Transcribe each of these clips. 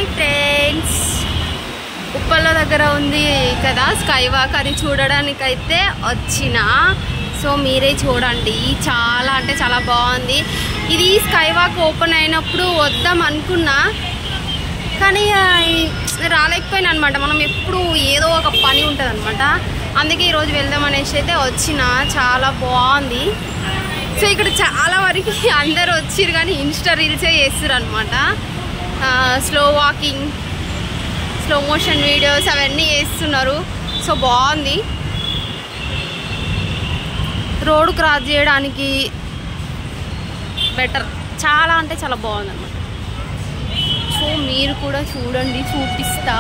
friends Uppala దగ్గర ఉంది కదా స్కై వాక్ అది చూడడానికైతే వచ్చిన సో మీరే చూడండి చాలా అంటే చాలా బాగుంది ఇది స్కై వాక్ ఓపెన్ అయినప్పుడు వద్దాం అనుకున్నా కానీ ఆ, ఈ- రాలేకపోయినా అనమాట మనం ఎప్పుడు ఏదో ఒక పని ఉంటుంది అనమాట అందుకే ఈరోజు వెళ్దాం అనేసి అయితే వచ్చిన చాలా బాగుంది సో ఇక్కడ చాలా వరకు అందరు వచ్చిర్రు కానీ ఇన్స్టా రీల్సే చేస్తారు అనమాట slow walking slow motion videos అవన్నీ చేస్తున్నారు సో బాగుంది రోడ్ క్రాస్ చేయడానికి బెటర్ చాలా అంటే చాలా బాగుంది అనమాట సో మీరు కూడా చూడండి చూపిస్తా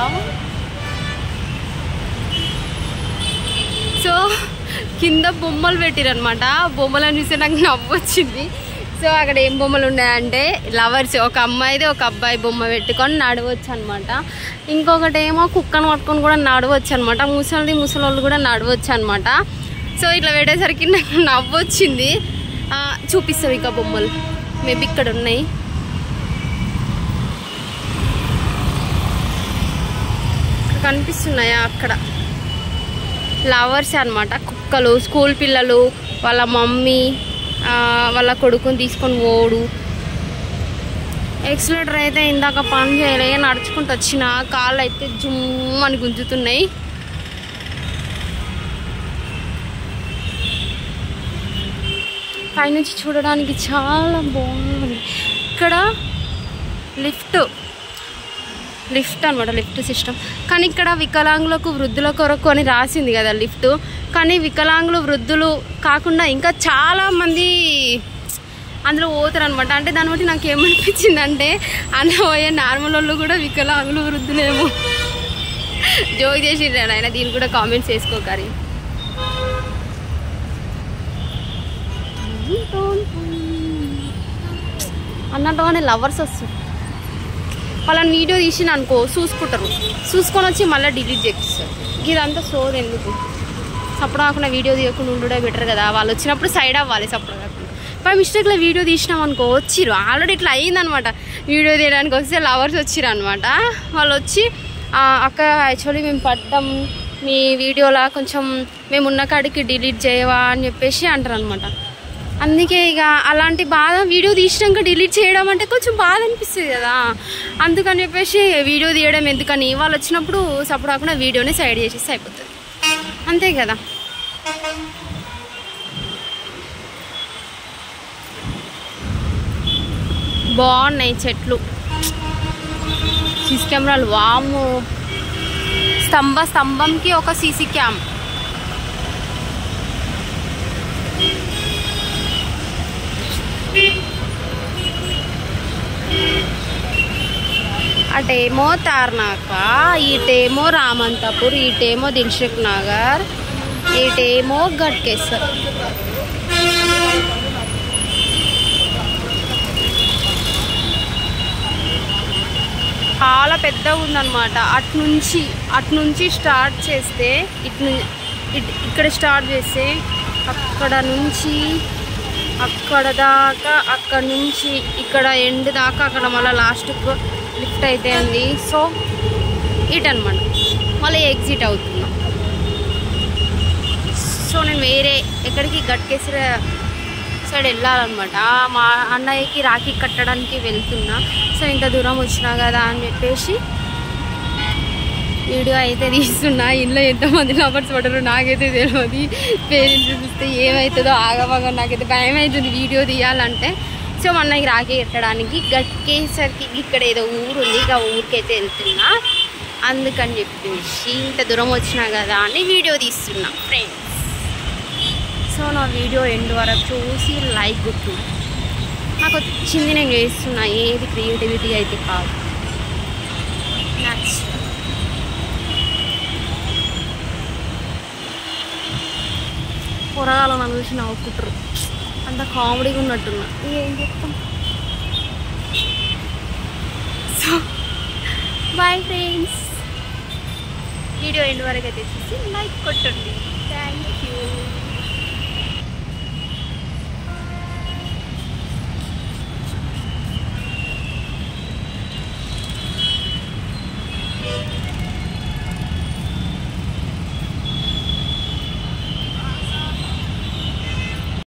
సో కింద బొమ్మలు పెట్టిరనమాట బొమ్మలను చూస్తే నాకు నవ్వు వచ్చింది సో అక్కడ ఏం బొమ్మలు ఉన్నాయంటే లవర్స్ ఒక అమ్మాయిది ఒక అబ్బాయి బొమ్మ పెట్టుకొని నడవచ్చు అనమాట ఇంకొకటి ఏమో కుక్కను పట్టుకొని కూడా నడవచ్చు అనమాట ముసలిది ముసలోళ్ళు కూడా నడవచ్చు అనమాట సో ఇట్లా పెట్టేసరికి నాకు నవ్వు వచ్చింది ఆ, చూపిస్తాం ఇక బొమ్మలు మేబీ ఇక్కడ ఉన్నాయి ఇక్కడ కనిపిస్తున్నాయా అక్కడ లవర్స్ అన్నమాట కుక్కలు స్కూల్ పిల్లలు వాళ్ళ మమ్మీ ఆ, వాళ్ళ కొడుకుని తీసుకొని పోడు ఎక్సలేటర్ అయితే ఇందాక పని చేయలే నడుచుకుంటూ వచ్చిన కాళ్ళు అయితే జుమ్ అని గుంజుతున్నాయి పైనుంచి చూడడానికి చాలా బాగుంది ఇక్కడ లిఫ్ట్ లిఫ్ట్ అనమాట లిఫ్ట్ సిస్టమ్ కానీ ఇక్కడ వికలాంగులకు వృద్ధుల కొరకు అని రాసింది కదా లిఫ్ట్ కానీ వికలాంగులు వృద్ధులు కాకుండా ఇంకా చాలా మంది అందులో పోతారు అనమాట అంటే దాన్ని బట్టి నాకు ఏమనిపించింది అంటే అన్న పోయే నార్మల్ వాళ్ళు కూడా వికలాంగులు వృద్ధులేమో జోక్ చేసిండ్రు ఆయన దీన్ని కూడా కామెంట్స్ చేసుకోకరి అన్నట్టుగానే లవర్స్ వస్తారు వాళ్ళని వీడియో తీసిన అనుకో చూసుకుంటారు చూసుకొని వచ్చి మళ్ళీ డిలీట్ చేస్తారు ఇదంతా సోది ఎందుకు సప్పుడు కాకుండా వీడియో తీయకుండా ఉండడే బెటర్ కదా వాళ్ళు వచ్చినప్పుడు సైడ్ అవ్వాలి సప్పుడు కాకుండా బై మిస్టేక్లో వీడియో తీసినాం అనుకో వచ్చిరు ఆల్రెడీ ఇట్లా అయిందనమాట వీడియో తీయడానికి వస్తే లవర్స్ వచ్చిరు అనమాట వాళ్ళు వచ్చి "ఆ, అక్క యాక్చువల్లీ మేము పడ్డాం మీ వీడియోలా కొంచెం మేము ఉన్న కాడికి డిలీట్ చేయవా అని చెప్పేసి అంటారు అనమాట అందుకే ఇక అలాంటి బాధ వీడియో తీసినాక డిలీట్ చేయడం అంటే కొంచెం బాధ అనిపిస్తుంది కదా అందుకని చెప్పేసి వీడియో తీయడం ఎందుకని వాళ్ళు వచ్చినప్పుడు సపోర్ట్ కాకుండా వీడియోని సైడ్ చేసేస్తే అయిపోతుంది అంతే కదా బాగున్నాయి చెట్లు సీసీ కెమెరాలు వాము స్తంభ స్తంభంకి ఒక సీసీ క్యామ్ అటేమో తార్నాక ఇటేమో రామంతపూర్ ఇటేమో దిల్సుఖ్ నగర్ ఇటేమో గట్కేసర్ చాలా పెద్దగా ఉందన్నమాట అటు నుంచి అటు నుంచి స్టార్ట్ చేస్తే ఇటు ను- ఇట్ ఇక్కడ స్టార్ట్ చేస్తే అక్కడ నుంచి అక్కడ దాకా అక్కడ నుంచి ఇక్కడ ఎండ్ దాకా అక్కడ మళ్ళీ లాస్ట్కు లిఫ్ట్ అయితే ఉంది సో ఇటు అనమాట మళ్ళీ ఎగ్జిట్ అవుతున్నాం సో నేను వేరే ఎక్కడికి గట్కేసర సైడ్ వెళ్ళాలన్నమాట మా అన్నయ్యకి రాఖీ కట్టడానికి వెళ్తున్నా సో ఇంత దూరం వచ్చినా కదా అని చెప్పేసి వీడియో అయితే తీస్తున్నా ఇంట్లో ఎంతమంది లవర్స్ పడరు నాకైతే తెలియదు పేరెంట్స్ చూస్తే ఏమవుతుందో ఆగవాగ నాకైతే భయం అవుతుంది వీడియో తీయాలంటే సో మా అన్నయ్యకి రాఖీ కట్టడానికి గట్కేసరికి ఇక్కడ ఏదో ఊరు ఉంది ఇక ఊరికైతే వెళ్తున్నా అందుకని చెప్పేసి ఇంత దూరం వచ్చినా కదా అని వీడియో తీస్తున్నా ఫ్రెండ్స్ సో నా వీడియో ఎండ్ వరకు చూసి లైక్ గుర్తు నాకు వచ్చింది నేను చేస్తున్నా ఏది క్రియేటివిటీ అయితే కాదు నచ్చి పొరగాలు నన్ను చూసి నవ్వుకుంటారు అంత కామెడీగా ఉన్నట్టున్నా ఏం చెప్తాం so bye friends video end వరకు అయితే చూసి లైక్ కొట్టండి థ్యాంక్ యూ